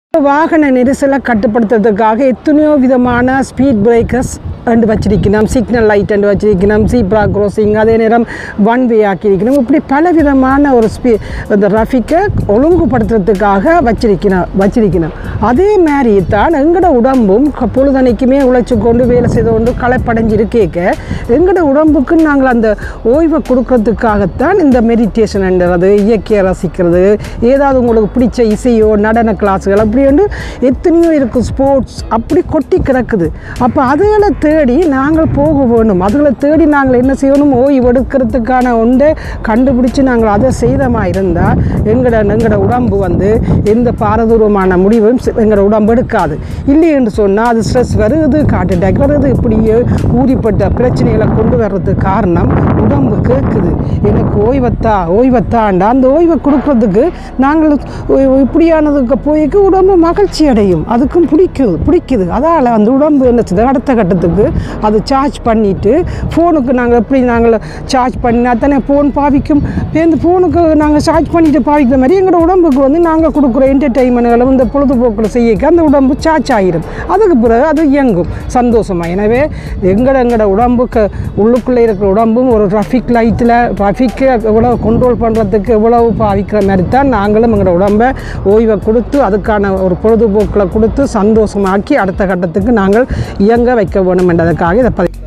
வாகன நெரிசலை கட்டுப்படுத்துறதுக்காக எத்தனையோ விதமான ஸ்பீட் பிரேக்கர்ஸ் ரெண்டு வச்சிருக்கணும் சிக்னல் லைட் ரெண்டு வச்சிருக்கணும் சீப்ரா crossing அதே நேரம் ஒன் வே ஆக்கியிருக்கணும் இப்படி பல விதமான ஒரு ஸ்பீ இந்த ரஃபிக்கை ஒழுங்குபடுத்துறதுக்காக வச்சிருக்கணும் வச்சிருக்கணும் அதே மாதிரி தான் எங்களோட உடம்பும் க- பொழுதனைக்குமே உழைச்சி கொண்டு வேலை செய்து கொண்டு களைப்படைஞ்சிருக்கேக்க எங்களோட உடம்புக்கு நாங்கள் அந்த ஓய்வை கொடுக்கறதுக்காகத்தான் இந்த மெடிடேஷன்ன்றது இயற்கையை ரசிக்கிறது ஏதாவது உங்களுக்கு பிடிச்ச இசையோ நடன கிளாஸுகள் அப்படி வந்து எத்தனையோ இருக்குது ஸ்போர்ட்ஸ் அப்படி கொட்டி கிடக்குது அப்போ அதுகளை தேடி நாங்கள் போக வேணும் அதுகளை தேடி நாங்கள் என்ன செய்யணும் ஓய்வு எடுக்கிறதுக்கான ஒன்றை கண்டுபிடிச்சு நாங்கள் அதை செய்தமா இருந்தால் எங்களோட எங்களோட உடம்பு வந்து எந்த பாரதூரமான முடிவும் செ- எங்களோட உடம்பு எடுக்காது இல்லை என்று சொன்னால் அது ஸ்ட்ரெஸ் வருது ஹார்ட் அட்டாக் வருது இப்படியே ஊதிப்பட்ட பிரச்சனைகளை கொண்டு வர்றதுக்கு காரணம் உடம்பு கேட்குது எனக்கு ஓய்வத்தா ஓய்வத்தாண்டா அந்த ஓய்வை கொடுக்கறதுக்கு நாங்கள் ஒ- இப்படியானதுக்கு போய்க்கு உடம்பு மகிழ்ச்சி அடையும் அதுக்கும் பிடிக்குது பிடிக்குது அதால் அந்த உடம்பு என்ன செய்யுது அடுத்த கட்டத்துக்கு அது சார்ஜ் பண்ணிவிட்டு ஃபோனுக்கு நாங்கள் எப்படி நாங்கள் சார்ஜ் பண்ணினா தானே ஃபோன் பாவிக்கும் இப்போ இந்த ஃபோனுக்கு நாங்கள் சார்ஜ் பண்ணிட்டு பாவிக்கிற மாதிரி எங்களோட உடம்புக்கு வந்து நாங்கள் கொடுக்குற என்டர்டெயின்மெண்ட்களும் இந்த பொழுதுபோக்கில் செய்யக்க அந்த உடம்பு சார்ஜ் ஆகிடும் அதுக்கு பிறகு அது இயங்கும் சந்தோஷமாக எனவே எங்களோட எங்களோட உடம்புக்கு உள்ளுக்குள்ளே இருக்கிற உடம்பும் ஒரு ட்ராஃபிக் லைட்டில் ட்ராஃபிக்கை எவ்வளோ கண்ட்ரோல் பண்ணுறதுக்கு எவ்வளவு பாவிக்கிற மாதிரி தான் நாங்களும் எங்களோட உடம்பை ஓய்வை கொடுத்து அதுக்கான ஒரு பொழுதுபோக்கில் கொடுத்து சந்தோஷமாக்கி அடுத்த கட்டத்துக்கு நாங்கள் இயங்க வைக்க வேணும் என்றதுக்காக இதை பதி